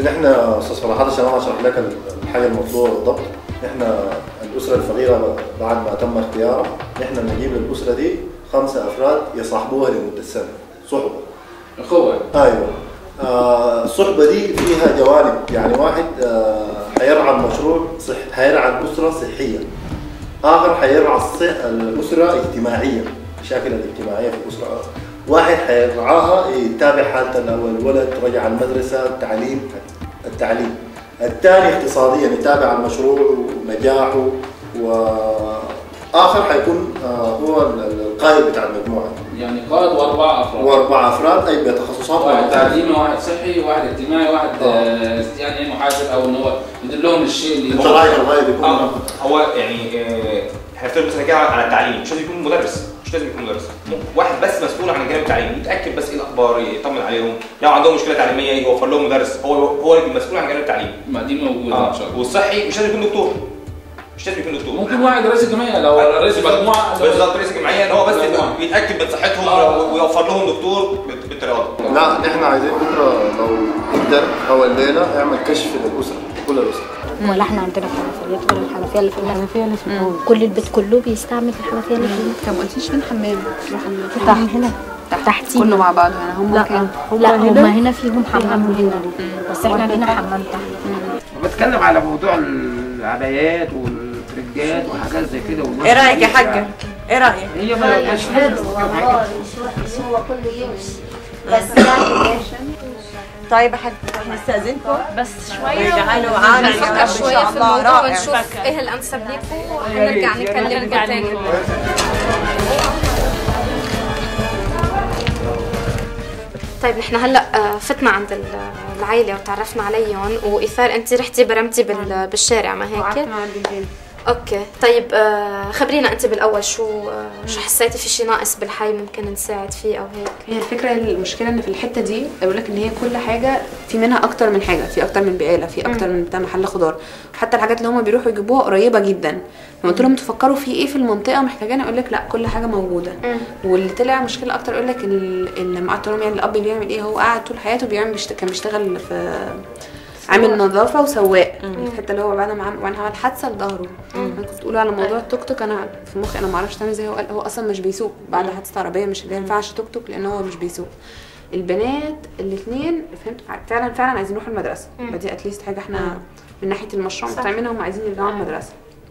نحن استاذ فرحات عشان انا اشرح لك الحاجه المطلوبه بالضبط نحن الاسره الفقيره بعد ما تم اختيارها نحن نجيب للاسره دي خمسه افراد يصاحبوها لمده سنه صحبه اخوه ايوه آه الصحبه دي فيها جوانب يعني واحد آه حيرعى المشروع صح حيرعى الاسره صحيا اخر حيرعى الصح... الاسره اجتماعيا المشاكل الاجتماعيه في الاسره واحد حيرعاها يتابع حالته لو الولد رجع المدرسه التعليم التعليم الثاني اقتصاديا يتابع المشروع ونجاحه واخر حيكون آه هو القائد بتاع المجموعه يعني قائد واربع افراد واربع افراد اي بتخصصات واحد مختلفة. تعليمي واحد صحي واحد اجتماعي واحد آه، يعني محاسب او ان هو يدلهم الشيء اللي انت رايك الغايه يكون اه هو يعني آه، احنا بنفترض مثلا كده على التعليم مش لازم يكون مدرس مش لازم يكون مدرس ممكن واحد بس مسؤول عن الجانب التعليمي يتاكد بس ايه الاخبار يطمن عليهم لو عندهم مشكله تعليميه يوفر لهم مدرس هو هو المسؤول عن الجانب التعليمي ما دي موجوده ان شاء الله والصحي مش لازم يكون دكتور مش لازم يكون دكتور ممكن واحد رئيس الجمعيه لو رئيس مجموعه بالظبط رئيس الجمعيه ان هو بس مجموعة. يتاكد من صحتهم آه. ويوفر لهم دكتور بت- بالطريقه دي لا نحن عايزين بكره لو نقدر او الليله اعمل كشف للاسره كل الاسره ولا احنا عندنا حنفيات غير الحنفيه اللي في المكتب الحنفيه اللي في الأول كل البيت كله بيستعمل الحنفيه اللي في المكتب طب ما قلتيش فين حمام تروح ال- تحت هنا تحتينا كله مع بعضه يعني هم لا كام؟ لا هما هنا فيهم حمام وهنا بس احنا لينا حمام تحت بتكلم على موضوع العبايات والترنجات وحاجات زي كده والناس ايه رايك يا بتجيب- حاجه؟ ايه رايك؟ هي ما مش حلو هو كله يمشي بس يعني طيب يا حاج نستاذنكم بس شوية تعالوا معانا يا رب نفكر ان شوية شاء في الله الموضوع رائع ونشوف ايه الانسب ليكم وهنرجع نكلمكم تاني طيب نحن هلا آه، فتنا عند ال- العائله وتعرفنا عليهم وايثار انت رحتي برمتي بال- بالشارع ما وقعدت هيك مع البنتين اوكي طيب آه، خبرينا انت بالاول شو آه، شو حسيتي في شيء ناقص بالحي ممكن نساعد فيه او هيك هي الفكره المشكله ان في الحته دي بقول لك ان هي كل حاجه في منها اكتر من حاجه في اكتر من بقاله في اكتر من بتاع محل خضار حتى الحاجات اللي هم بيروحوا يجيبوها قريبه جدا لما قلت لهم تفكروا في ايه في المنطقه محتاجين اقول لك لا كل حاجه موجوده واللي طلع مشكله اكتر اقول لك ال- اللي لما قعدت لهم يعني الاب بيعمل ايه هو قاعد طول حياته بيعمل بيشت... كان بيشتغل في عامل نظافه وسواق الحته اللي هو بعد ما عمل وانا عمل حادثه لظهره انا كنت بقول على موضوع التوك توك انا في مخي انا ما اعرفش تعمل ازاي هو قال هو اصلا مش بيسوق بعد حادثه عربيه مش ما ينفعش توك توك لان هو مش بيسوق البنات الاثنين فهمت فعلا فعلا عايزين يروحوا المدرسه فدي اتليست حاجه احنا من ناحيه المشروع مطعمينها هم عايزين يرجعوا المدرسه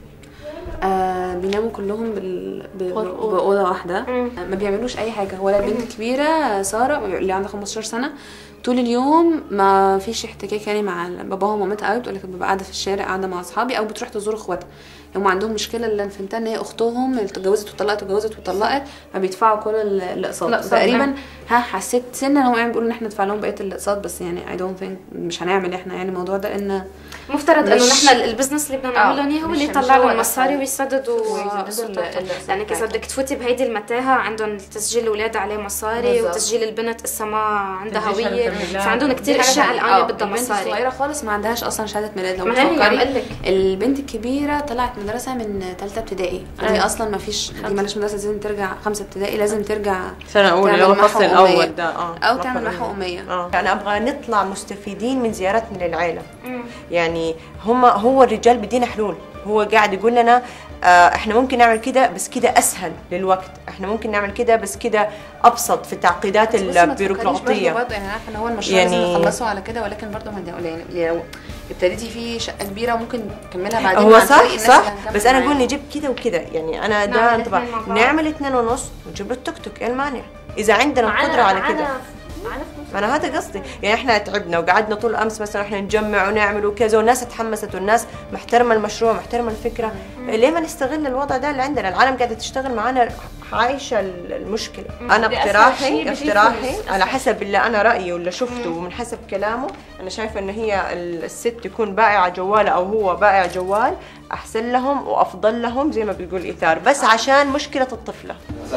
آه بيناموا كلهم بال... ب... بأوضة واحدة آه ما بيعملوش أي حاجة ولا البنت الكبيرة سارة اللي عندها 15 سنة طول اليوم ما فيش احتكاك يعني مع باباها ومامتها قوي بتقول لك ببقى قاعدة في الشارع قاعدة مع أصحابي أو بتروح تزور إخواتها هم عندهم مشكلة اللي أنا فهمتها إن هي أختهم اللي اتجوزت وطلقت واتجوزت وطلقت فبيدفعوا كل ال- الأقساط الأقساط، تقريبا ها حسيت سنة إن هم يعني بيقولوا إن إحنا ندفع لهم بقية الأقساط بس يعني I don't think مش هنعمل إحنا يعني الموضوع ده إن مفترض انه مش- نحن البزنس اللي بدنا نعمله اياه هو مش- اللي مش يطلع هو لهم مصاري الأساس. ويسددوا ويسددوا قسطهم. ال- الأقساط لانك اذا بتاعتهم. بدك تفوتي بهيدي المتاهه عندهم تسجيل الاولاد عليه مصاري بالظبط. وتسجيل البنت اسا ما عندها تسجيل هويه شهادة ميلاد. فعندهم كثير دي حاجة اشياء تانية. الان آه، بدها البنت مصاري الصغيرة خالص ما عندهاش أصلا شهادة ميلاد لو ما هي عم تفكري اقول لك البنت الكبيرة طلعت مدرسة من ثالثة ابتدائي دي أصلا ما فيش دي مالهاش مدرسة لازم ترجع خمسة ابتدائي لازم ترجع سنه اولى اللي تعمل هو الفصل محو أمية. الاول ده اه أو محو تعمل محو أمية. أمية اه يعني ابغى نطلع مستفيدين من زيارتنا للعائله يعني هم هو الرجال بدينا حلول هو قاعد يقول لنا آه احنا ممكن نعمل كده بس كده اسهل للوقت احنا ممكن نعمل كده بس كده ابسط في التعقيدات بس بصي ما تفكريش البيروقراطيه برضه برضه يعني عارفه ان هو المشروع يعني- يعني لازم نخلصه على كده ولكن برضه ما ده يعني لو ابتديتي فيه شقه كبيره وممكن نكملها بعدين هو مع صح الفريق الناس صح اللي هنكمل بس انا معاهم. اقول نجيب كده وكده يعني انا ده نعمل انطباع الاثنين مع بعض. نعمل اثنين ونص ونجيب له التوك توك ايه المانع اذا عندنا القدره على كده انا هذا قصدي يعني احنا تعبنا وقعدنا طول امس مثلا احنا نجمع ونعمل وكذا والناس تحمست والناس محترمه المشروع محترمه الفكره ليه ما نستغل الوضع ده اللي عندنا العالم قاعده تشتغل معانا عايشه المشكله انا دي أسهل اقتراحي شيء بجيب اقتراحي فلوس. على حسب اللي انا رايي واللي شفته ومن حسب كلامه انا شايفه ان هي الست تكون بائعه جوال او هو بائع جوال احسن لهم وافضل لهم زي ما بتقول ايثار بس عشان مشكله الطفله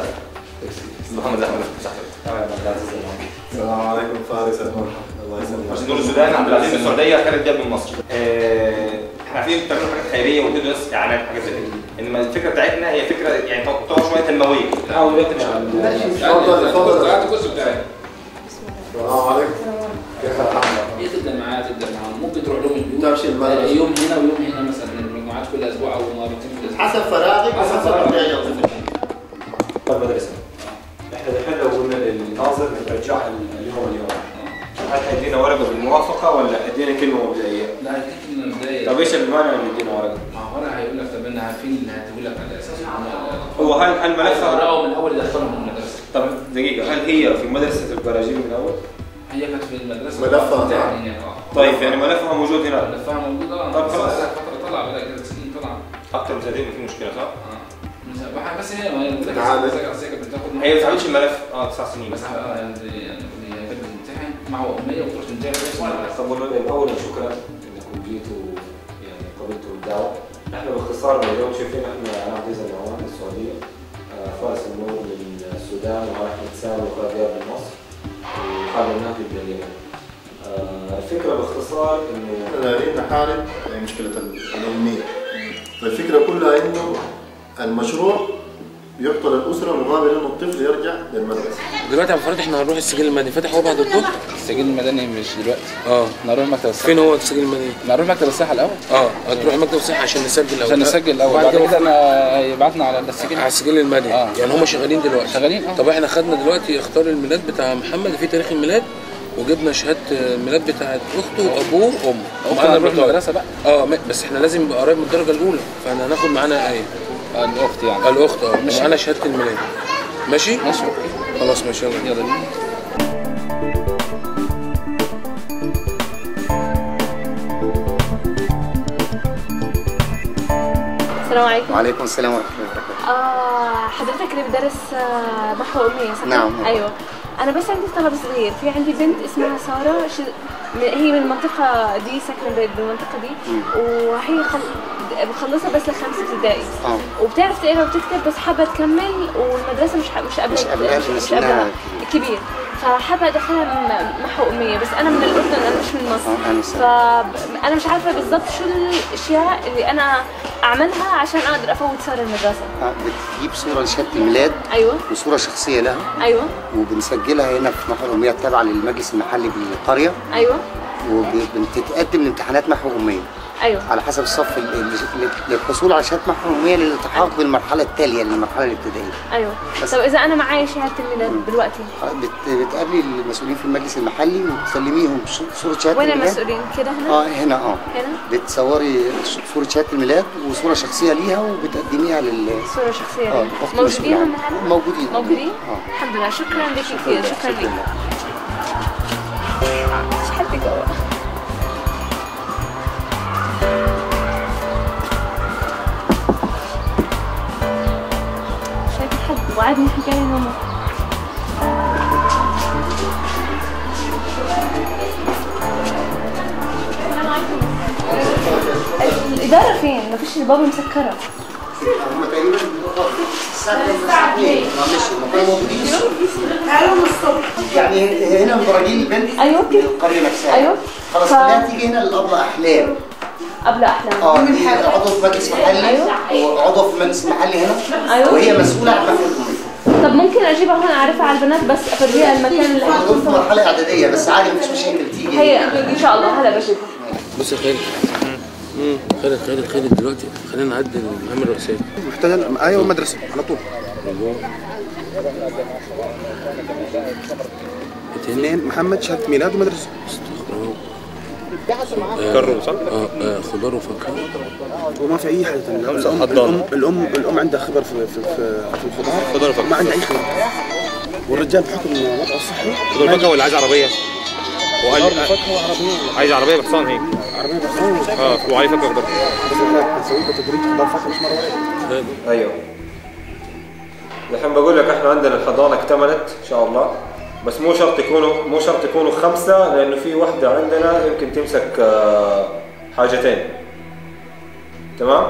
محمد احمد السلام عليكم فارس الله يسلمك عشان نور السودان عبد العزيز من السعوديه خالد جاب من مصر آه، احنا عارفين بتعملوا حاجات خيريه وتدوا ناس اعلانات حاجات زي كده انما الفكره بتاعتنا هي فكره يعني تعتبر شويه تنمويه لا دلوقتي مش على اتفضل، اتفضل. هات الكرسي بتاعي السلام عليكم كيف الحال؟ جماعات تبدا معاهم ممكن تروح لهم البيوت تمشي المدرسة. آه، يوم هنا ويوم هنا مثلا المجموعات كل اسبوع او مرتين في الاسبوع حسب فراغك حسب وحسب فراغك. طبيعة الطفل المدرسه احنا الحين لو قلنا للناظر نرجعها اليوم اليوم هل هيدينا ورقه بالموافقه ولا ادينا كلمه مبدئيه؟ لا هيديك من البدايه طب ايش المانع ان يدينا ورقه؟ ما هو انا هيقول لك طب انا عارفين اللي هديه لك على اساس ان هم هو هل هل ملف فرقوا من اول يدخلهم المدرسه طب دقيقه هل هي في مدرسه البراجيل من اول؟ هي كانت في المدرسه ملفها بتاعت هناك اه طيب يعني ملفها موجود هنا ملفها موجود اه طب بس خلاص. بقالها فتره طلع بقى ثلاث سنين طلع اكثر من سنتين في مشكله صح؟ اه بس- بس هي ما هي بقول لك عادي. بس هي- بس هي كانت بتاخد هي ما بتعملش الملف اه تسع سنين بس اه يعني يعني هي كانت بتمتحن معه اميه وتروح تمتحن طب اولا شكرا انكم جيتوا يعني قبلتوا الدعوه نحن باختصار اليوم شايفين احنا انا عبد العزيز النعمان من السعوديه آه، فارس النور من السودان واحمد سامي وخالد من مصر وخالد النهدي من اليمن آه، الفكره باختصار انه احنا دايرين نحارب مشكلة الأمية الفكرة كلها إنه المشروع يعطى للأسرة مقابل إنه الطفل يرجع للمدرسة دلوقتي يا ابو فريد احنا هنروح السجل المدني فاتح هو بعد الظهر السجل المدني مش دلوقتي اه احنا هنروح مكتب الصحه فين هو السجل المدني نروح مكتب الصحه الاول اه هتروح مكتب الصحه عشان نسجل الاول عشان نسجل الاول وبعد بعد كده كده انا هيبعتنا على السجل على السجل المدني آه. يعني هم شغالين دلوقتي شغالين اه طب احنا خدنا دلوقتي اختار الميلاد بتاع محمد في تاريخ الميلاد وجبنا شهاده الميلاد بتاعت اخته وابوه وامه ممكن نروح المدرسه بقى اه ما- بس احنا لازم نبقى قريب من الدرجه الاولى فاحنا هناخد معانا ايه آه، الاخت يعني الاخت اه معانا شهاده الميلاد ماشي ماشي اوكي خلاص ماشي يلا يلا بينا السلام عليكم وعليكم السلام ورحمة الله وبركاته آه حضرتك اللي بدرس آه محو أمية صح؟ نعم. أيوه أنا بس عندي طلب صغير في عندي بنت اسمها سارة ش... م- هي من المنطقة دي ساكنة ب- بالمنطقة دي وهي خل... مخلصة بس لخمسة ابتدائي اه وبتعرف تقرا وتكتب بس حابة تكمل والمدرسة مش ح... مش قابلة مش قابلة لأن سنها كبير فحابة أدخلها م- محو أمية بس أنا من الأردن أنا مش من مصر اه أنا سنة. فأنا مش عارفة بالضبط شو الأشياء اللي أنا أعملها عشان أقدر أفوت سارة المدرسة آه، بتجيب صورة لشهادة الميلاد أيوه وصورة شخصية لها أيوه وبنسجلها هنا في محو الأمية التابعة للمجلس المحلي بالقرية أيوه وبتتقدم لامتحانات محو أمية أيوه على حسب الصف ال- ال- للحصول على شهادة محو أمية للالتحاق بالمرحلة التالية للمرحلة الابتدائية أيوه بس. طب إذا أنا معايا شهادة الميلاد دلوقتي آه، بت- بتقابلي المسؤولين في المجلس المحلي وتسلميهم ص- صورة شهادة وين الميلاد المسؤولين كده هنا؟ اه هنا اه هنا بتصوري صورة شهادة الميلاد وصورة شخصية ليها وبتقدميها لل صورة شخصية اه لي. الأخت موجودين مسؤولة هم عنها. معنا؟ موجودين موجودين؟ اه الحمد لله شكرا لك كثير شكرا لك لله. شحالتك هو شايف حد وعدني حكى لي ماما السلام عليكم الإدارة فين؟ مفيش الباب مسكرة هم تقريبا الساعة 2 معلش هم كانوا موجودين الصبح يعني هنا مبرجين البنت أيوة. من القرية نفسها أيوة. خلاص ف- خليها تيجي هنا للأبلة أحلام قبل أحلام اه دي عضو في مجلس محلي أيوة. وعضو في مجلس محلي هنا أيوة. وهي مسؤولة عن محو الأمية طب ممكن أجيبها هون أعرفها على البنات بس أفرجيها المكان اللي دول في هتكون فيه مرحلة إعدادية بس عادي مفيش مشاكل تيجي هي إن شاء الله هلا بجيبها بص يا خالد امم خالد خالد خالد دلوقتي خلينا نعدي المهام الرئيسيه محتاجة ايوه المدرسة على طول اثنين محمد شهادة ميلاد ومدرسة كرم صح؟ اه آه، خضار وفاكهه وما في اي حاجة ثانية الأم الأم الأم الأم عندها خبر في في في, في الخضار خضار وفاكهة. ما عندها أي خبر والرجال بحكم الوضع الصحي خضار فاكهه ولا عايز عربيه؟ وقال خضار وفاكهة وعربية عايز عربيه بحصان هيك عربية بحصان اه وعليه فاكهه خضار بس احنا بنسوي بتدريج خضار فاكهة مش مرة واحدة ايوه الحين بقول لك احنا عندنا الحضانه اكتملت ان شاء الله بس مو شرط يكونوا مو شرط يكونوا خمسه لانه في وحده عندنا يمكن تمسك آه، حاجتين تمام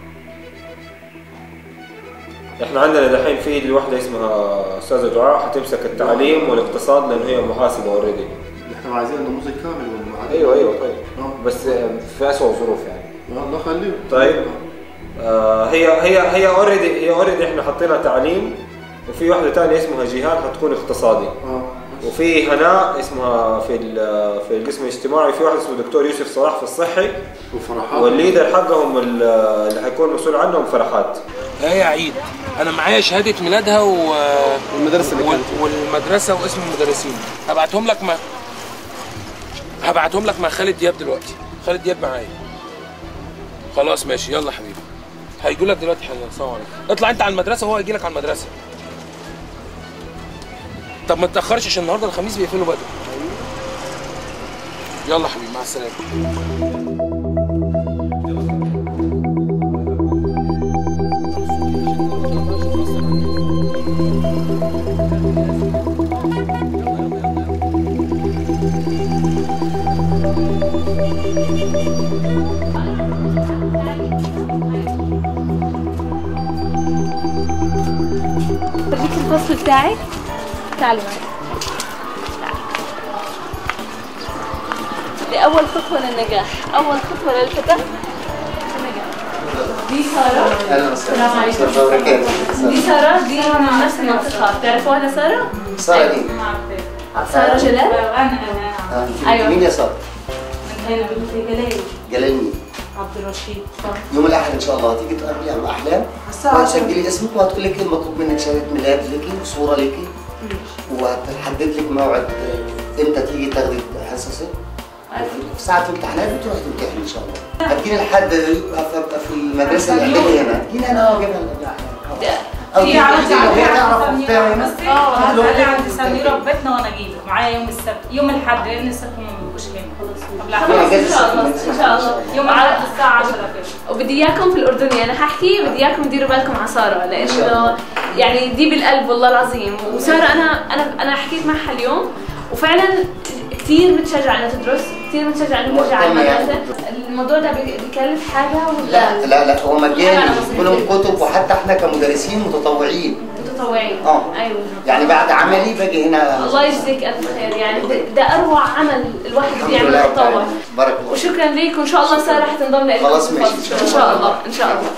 احنا عندنا دحين في الوحده اسمها استاذه دعاء حتمسك التعليم والاقتصاد لانه هي محاسبه اوريدي احنا عايزين نموذج كامل والمعلم ايوه ايوه طيب اه بس آه، في اسوء ظروف يعني الله خليه طيب آه هي هي هي اوريدي هي اوريدي احنا حطينا تعليم وفي واحده ثانيه اسمها جهاد حتكون اقتصادي اه وفي هناء اسمها في ال- في القسم الاجتماعي في واحد اسمه دكتور يوسف صلاح في الصحي وفرحات والليدر حقهم ال- اللي حيكون مسؤول عنهم فرحات لا يا عيد انا معايا شهاده ميلادها و... والمدرسة اللي وال... كانت. والمدرسه واسم المدرسين هبعتهم لك مع هبعتهم لك مع خالد دياب دلوقتي خالد دياب معايا خلاص ماشي يلا حبيبي هيجوا لك دلوقتي حالا السلام عليكم اطلع انت على المدرسه وهو هيجي لك على المدرسه طب ما تتاخرش عشان النهارده الخميس بيقفلوا بدري يلا حبيبي مع السلامه بديك الفصل بتاعك تعالي معي دي أول خطوة للنجاح أول خطوة للفتاة للنجاح. دي سارة اهلا وسهلا السلام عليكم. ورحمة الله وبركاته. دي سارة دي من نفس المنطقة بتعرفوها سارة؟ سارة دي سارة جلال؟ آه، أيوة. مين يا سارة؟ من هنا من جلال جلال مين؟ عبد الرشيد يوم الاحد ان شاء الله هتيجي تقابلي عم احلام وهتسجلي اسمك وهتقول لك المطلوب منك شهاده ميلاد لك وصوره لك وهتحدد لك موعد آه، امتى تيجي تاخدي حصصك في ساعة الامتحانات بتروحي تمتحني ان شاء الله هتجيني لحد ابقى أبقى في المدرسه الاعداديه هنا هتجيني انا واجيبها او في عرض تيجي على هي تعرف اختها هنا اه هتعالي عند سميرة في بيتنا وانا اجيبك معايا يوم السبت يوم الاحد لان السبت ما بيبقوش هنا خلاص خلاص ان شاء الله ان شاء الله يوم الاحد الساعة 10 كده وبدي اياكم في الاردني انا ححكي بدي اياكم تديروا بالكم على ساره لانه يعني دي بالقلب والله العظيم وساره انا انا انا حكيت معها اليوم وفعلا كثير متشجعه انها تدرس كثير متشجعه انها ترجع على مهتمة يعني. المدرسه الموضوع ده بي- بيكلف حاجه ولا لا لا لا هو مجاني حاجة على مصاريف كلهم كتب وحتى احنا كمدرسين متطوعين متطوعين اه ايوه يعني بعد عملي باجي هنا الله يجزيك الف خير يعني ده, ده اروع عمل الواحد الحمد بيعمله لله رب تطوع العالمين. بارك الله وشكرا ليك وان شاء الله ساره حتنضم لك خلاص ماشي ان شاء ان الله شاء الله ان شاء الله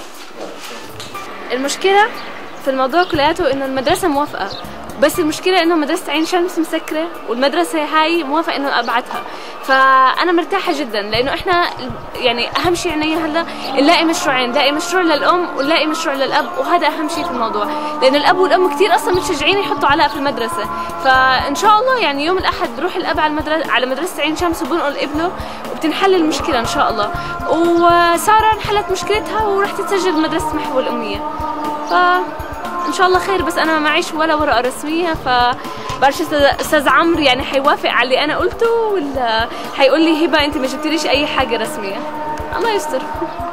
المشكله في الموضوع كلياته انه المدرسه موافقه بس المشكلة انه مدرسة عين شمس مسكرة والمدرسة هاي موافقة انه ابعتها فانا مرتاحة جدا لانه احنا يعني اهم شيء عندنا هلا نلاقي مشروعين نلاقي مشروع للام ونلاقي مشروع للاب وهذا اهم شيء في الموضوع لانه الاب والام كثير اصلا متشجعين يحطوا علاء في المدرسة فان شاء الله يعني يوم الاحد بروح الاب على المدرسة على مدرسة عين شمس وبنقل ابنه وبتنحل المشكلة ان شاء الله وسارة انحلت مشكلتها ورح تتسجل بمدرسة محو الامية ف ان شاء الله خير بس انا ما معيش ولا ورقه رسميه ف بعرفش أستاذ- استاذ عمرو يعني حيوافق على اللي انا قلته ولا حيقول لي هبه انت ما جبتليش اي حاجه رسميه الله يستر